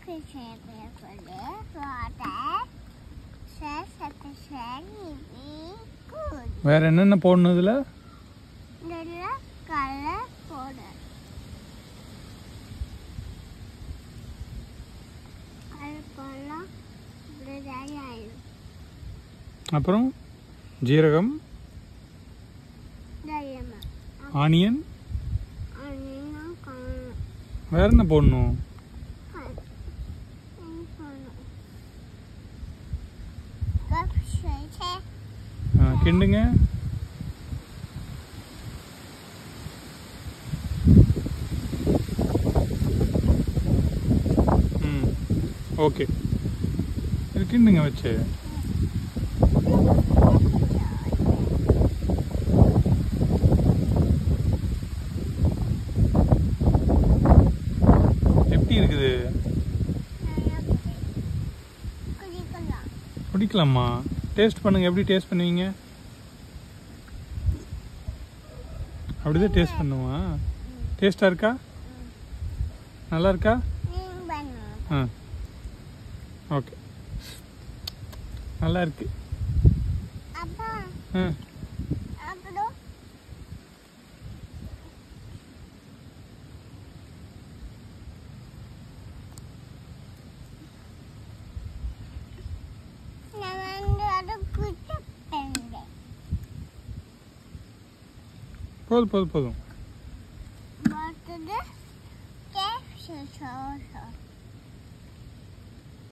வேற என்னென்ன போடணும் இதில் கலர் போடு கலர் போடலாம் இப்படி ரெடி ஆயிடும் அப்புறம் ஜீரகம் தைரியமா ஆனியன் அண்ணா காணும் வேற என்ன போடணும் ஆ, கிண்டுங்க ம் ஓகே இது கிண்டுங்க வச்சு எப்படி இருக்குது குடிக்கலாம் குடிக்கலாமா டேஸ்ட் பண்ணுங்க எப்படி டேஸ்ட் பண்ணுவீங்க அப்படிதான் டேஸ்ட் பண்ணுவா டேஸ்டா இருக்கா நல்லா இருக்கா நீங்க பண்ணுங்க ஆ ஓகே நல்லா இருக்கு அப்பா ஆ அப்புறம் நான் வந்து அதை குடிப்பேன் போதும் போதும் போதும் மற்றது கேப்சூல் சோசம்